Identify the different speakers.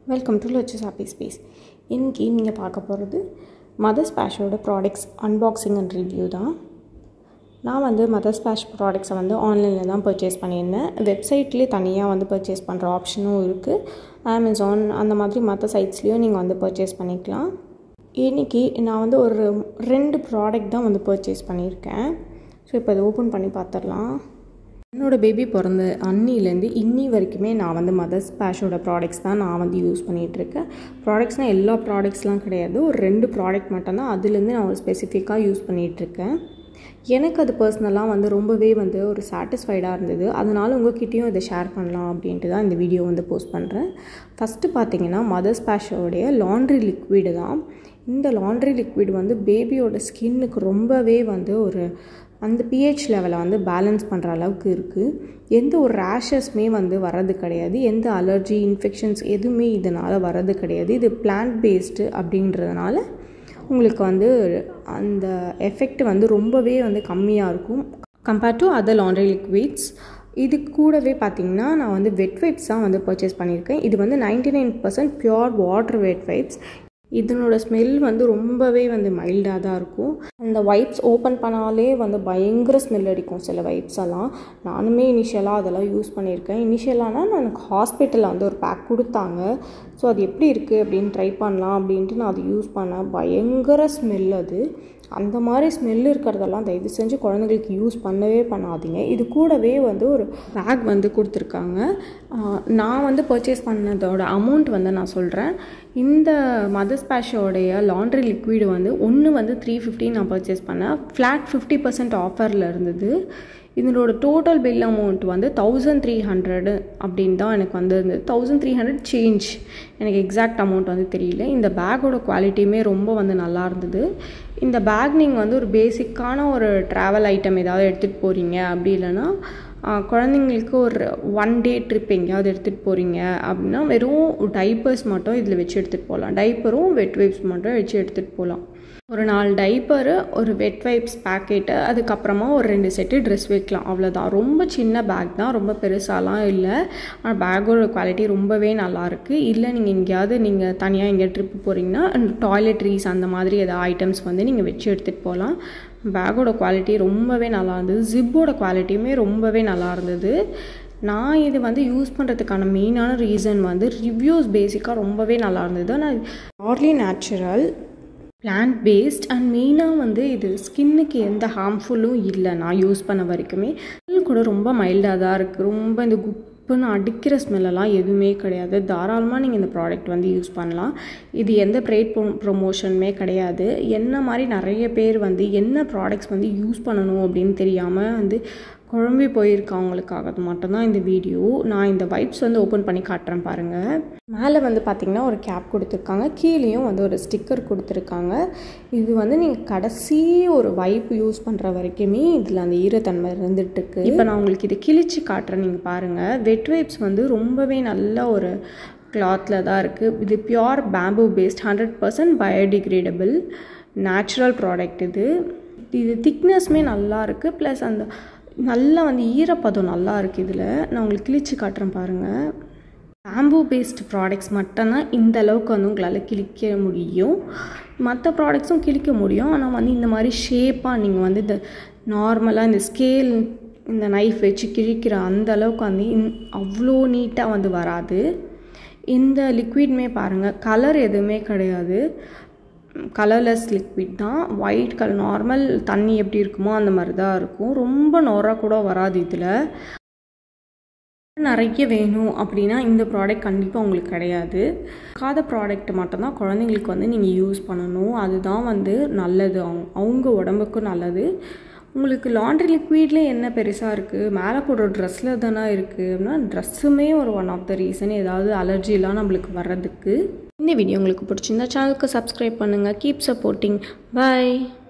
Speaker 1: welcome to லட்சஸ் happy space இன்றைக்கி நீங்கள் பார்க்க போகிறது மதர்ஸ் பேஷோட ப்ராடக்ட்ஸ் அன்பாக்சிங் அண்ட் ரிவ்யூ தான் நான் வந்து மதர்ஸ் பேஷ் ப்ராடக்ட்ஸை வந்து ஆன்லைனில் தான் பர்ச்சேஸ் பண்ணியிருந்தேன் வெப்சைட்லேயே தனியாக வந்து பர்ச்சேஸ் பண்ணுற ஆப்ஷனும் இருக்குது அமேசான் அந்த மாதிரி மற்ற சைட்ஸ்லேயும் நீங்கள் வந்து பர்ச்சேஸ் பண்ணிக்கலாம் இன்றைக்கி நான் வந்து ஒரு ரெண்டு ப்ராடக்ட் தான் வந்து பர்ச்சேஸ் பண்ணியிருக்கேன் ஸோ இப்போ அதை ஓப்பன் பண்ணி பார்த்துடலாம் என்னோடய பேபி பிறந்த அன்னிலேருந்து இன்னி வரைக்குமே நான் வந்து மதர்ஸ் பேஷோட ப்ராடக்ட்ஸ் தான் நான் வந்து யூஸ் பண்ணிகிட்ருக்கேன் ப்ராடக்ட்ஸ்னால் எல்லா ப்ராடக்ட்ஸ்லாம் கிடையாது ஒரு ரெண்டு ப்ராடக்ட் மட்டும்தான் அதுலேருந்து நான் ஒரு ஸ்பெசிஃபிக்காக யூஸ் பண்ணிகிட்ருக்கேன் எனக்கு அது பர்சனலாக வந்து ரொம்பவே வந்து ஒரு சாட்டிஸ்ஃபைடாக இருந்தது அதனால் உங்ககிட்டயும் இதை ஷேர் பண்ணலாம் அப்படின்ட்டு தான் இந்த வீடியோ வந்து போஸ்ட் பண்ணுறேன் ஃபஸ்ட்டு பார்த்தீங்கன்னா மதர்ஸ் பேஷோடைய லாண்ட்ரி லிக்விடு தான் இந்த லாண்ட்ரி லிக்விட் வந்து பேபியோட ஸ்கின்னுக்கு ரொம்பவே வந்து ஒரு அந்த பிஹெச் லெவலை வந்து பேலன்ஸ் பண்ணுற அளவுக்கு இருக்குது எந்த ஒரு ரேஷஸ்மே வந்து வர்றது கிடையாது எந்த அலர்ஜி இன்ஃபெக்ஷன்ஸ் எதுவுமே இதனால் வர்றது கிடையாது இது பிளான்ட் பேஸ்டு அப்படின்றதுனால உங்களுக்கு வந்து அந்த எஃபெக்ட் வந்து ரொம்பவே வந்து கம்மியாக இருக்கும் compared to other laundry liquids இது கூடவே பார்த்தீங்கன்னா நான் வந்து வெட் வைப்ஸ் தான் வந்து பர்ச்சேஸ் பண்ணியிருக்கேன் இது வந்து ninety nine percent pure water wet wipes இதனோட ஸ்மெல் வந்து ரொம்பவே வந்து மைல்டாக தான் இருக்கும் அந்த வைப்ஸ் ஓப்பன் பண்ணாலே வந்து பயங்கர ஸ்மெல் அடிக்கும் சில வைப்ஸ் எல்லாம் நானுமே இனிஷியலாக அதெல்லாம் யூஸ் பண்ணியிருக்கேன் இனிஷியலானா நான் எனக்கு ஹாஸ்பிட்டலில் வந்து ஒரு பேக் கொடுத்தாங்க ஸோ அது எப்படி இருக்குது அப்படின்னு ட்ரை பண்ணலாம் அப்படின்ட்டு நான் அதை யூஸ் பண்ணேன் பயங்கர ஸ்மெல் அது அந்த மாதிரி ஸ்மெல் இருக்கிறதெல்லாம் தயவு செஞ்சு குழந்தைங்களுக்கு யூஸ் பண்ணவே பண்ணாதீங்க இது கூடவே வந்து ஒரு பேக் வந்து கொடுத்துருக்காங்க நான் வந்து பர்ச்சேஸ் பண்ணதோட அமௌண்ட் வந்து நான் சொல்கிறேன் இந்த மதர்ஸ் பேஷோடைய லாண்ட்ரி லிக்விடு வந்து ஒன்று வந்து த்ரீ ஃபிஃப்டி நான் பர்ச்சேஸ் பண்ணேன் ஃப்ளாட் ஃபிஃப்டி பர்சன்ட் ஆஃபரில் இருந்தது இதனோட டோட்டல் பில் அமௌண்ட் வந்து தௌசண்ட் த்ரீ ஹண்ட்ரடு அப்படின்னு தான் எனக்கு வந்திருந்தது தௌசண்ட் த்ரீ ஹண்ட்ரட் சேஞ்ச் எனக்கு எக்ஸாக்ட் அமௌண்ட் வந்து தெரியல இந்த பேக்கோட குவாலிட்டியுமே ரொம்ப வந்து நல்லா இருந்தது இந்த பேக் நீங்கள் வந்து ஒரு பேசிக்கான ஒரு ட்ராவல் ஐட்டம் ஏதாவது எடுத்துகிட்டு போகிறீங்க அப்படி இல்லைன்னா குழந்தைங்களுக்கு ஒரு ஒன் டே ட்ரிப் எங்கேயாவது எடுத்துகிட்டு போகிறீங்க அப்படின்னா வெறும் டைப்பர்ஸ் மட்டும் இதில் வச்சு எடுத்துகிட்டு போகலாம் டைப்பரும் வெட் வைப்ஸ் மட்டும் வச்சு எடுத்துகிட்டு போகலாம் ஒரு நாலு டைப்பரு ஒரு வெட் வைப்ஸ் பேக்கெட்டு அதுக்கப்புறமா ஒரு ரெண்டு செட்டு ட்ரெஸ் வைக்கலாம் அவ்வளோதான் ரொம்ப சின்ன பேக் தான் ரொம்ப பெருசாலாம் இல்லை ஆனால் பேக்கோட குவாலிட்டி ரொம்பவே நல்லாயிருக்கு இல்லை நீங்கள் எங்கேயாவது நீங்கள் தனியாக எங்கேயா ட்ரிப்பு போகிறீங்கன்னா டாய்லெட்ரிஸ் அந்த மாதிரி ஏதாவது ஐட்டம்ஸ் வந்து நீங்கள் வச்சு எடுத்துகிட்டு போகலாம் பேக்கோட குவாலிட்டி ரொம்பவே நல்லா இருந்தது ஜிப்போட குவாலிட்டியுமே ரொம்பவே நல்லா இருந்தது நான் இது வந்து யூஸ் பண்ணுறதுக்கான மெயினான ரீசன் வந்து ரிவ்யூஸ் பேசிக்காக ரொம்பவே நல்லா இருந்தது ஆனால் early natural plant based and மெயினாக வந்து இது ஸ்கின்னுக்கு எந்த ஹார்ம்ஃபுல்லும் இல்லை நான் யூஸ் பண்ண வரைக்குமே ஸ்மெல் கூட ரொம்ப மைல்டாக தான் இருக்குது ரொம்ப இந்த குப்புன்னு அடிக்கிற ஸ்மெல்லெல்லாம் எதுவுமே கிடையாது தாராளமாக நீங்கள் இந்த ப்ராடக்ட் வந்து யூஸ் பண்ணலாம் இது எந்த ப்ரைட் ப்ரோ ப்ரொமோஷனுமே கிடையாது என்ன மாதிரி நிறைய பேர் வந்து என்ன ப்ராடக்ட்ஸ் வந்து யூஸ் பண்ணணும் அப்படின்னு தெரியாமல் வந்து குழம்பி போயிருக்கவங்களுக்காக மட்டும்தான் இந்த வீடியோ நான் இந்த வைப்ஸ் வந்து ஓப்பன் பண்ணி காட்டுறேன் பாருங்கள் மேலே வந்து பார்த்திங்கன்னா ஒரு கேப் கொடுத்துருக்காங்க கீழேயும் வந்து ஒரு ஸ்டிக்கர் கொடுத்துருக்காங்க இது வந்து நீங்கள் கடைசி ஒரு வைப் யூஸ் பண்ணுற வரைக்குமே இதில் அந்த ஈரத்தன்மை இருந்துகிட்ருக்கு இப்போ நான் உங்களுக்கு இதை கிழிச்சு காட்டுறேன் நீங்கள் பாருங்கள் வெட் வைப்ஸ் வந்து ரொம்பவே நல்ல ஒரு கிளாத்தில் தான் இருக்குது இது pure bamboo based hundred percent biodegradable natural product இது இது திக்னஸ்மே நல்லா இருக்குது ப்ளஸ் அந்த நல்லா வந்து ஈரப்பதம் நல்லா இருக்குது இதில் நான் உங்களுக்கு கிழிச்சு காட்டுறேன் பாருங்கள் பேம்பூ பேஸ்ட் ப்ராடக்ட்ஸ் மட்டும்தான் இந்த அளவுக்கு வந்து உங்களால் கிழிக்க முடியும் மற்ற ப்ராடக்ட்ஸும் கிழிக்க முடியும் ஆனால் வந்து இந்த மாதிரி ஷேப்பாக நீங்கள் வந்து இந்த நார்மலாக இந்த ஸ்கேல் இந்த நைஃப் வச்சு கிழிக்கிற அந்த அளவுக்கு வந்து இன் அவ்வளோ நீட்டாக வந்து வராது இந்த லிக்விட்மே பாருங்கள் கலர் எதுவுமே கிடையாது கலர்லெஸ் லிக்விட் தான் ஒயிட் கலர் நார்மல் தண்ணி எப்படி இருக்குமோ அந்த மாதிரி தான் இருக்கும் ரொம்ப நொற கூட வராது இதில் நிறைய வேணும் அப்படின்னா இந்த ப்ராடக்ட் கண்டிப்பாக உங்களுக்கு கிடையாது காத ப்ராடக்ட் மட்டும்தான் குழந்தைங்களுக்கு வந்து நீங்கள் யூஸ் பண்ணணும் அதுதான் வந்து நல்லது அவங்க அவங்க உடம்புக்கும் நல்லது உங்களுக்கு லாண்ட்ரி லிக்விட்லேயே என்ன பெருசாக இருக்குது மேலே போடுற ட்ரெஸ்ஸில் தானே இருக்குது அப்படின்னா ட்ரெஸ்ஸுமே ஒரு ஒன் ஆஃப் த ரீசன் ஏதாவது அலர்ஜிலாம் நம்மளுக்கு வர்றதுக்கு இந்த வீடியோ உங்களுக்கு பிடிச்சிருந்தா சேனலுக்கு சப்ஸ்கிரைப் பண்ணுங்கள் கீப் சப்போர்ட்டிங் பாய்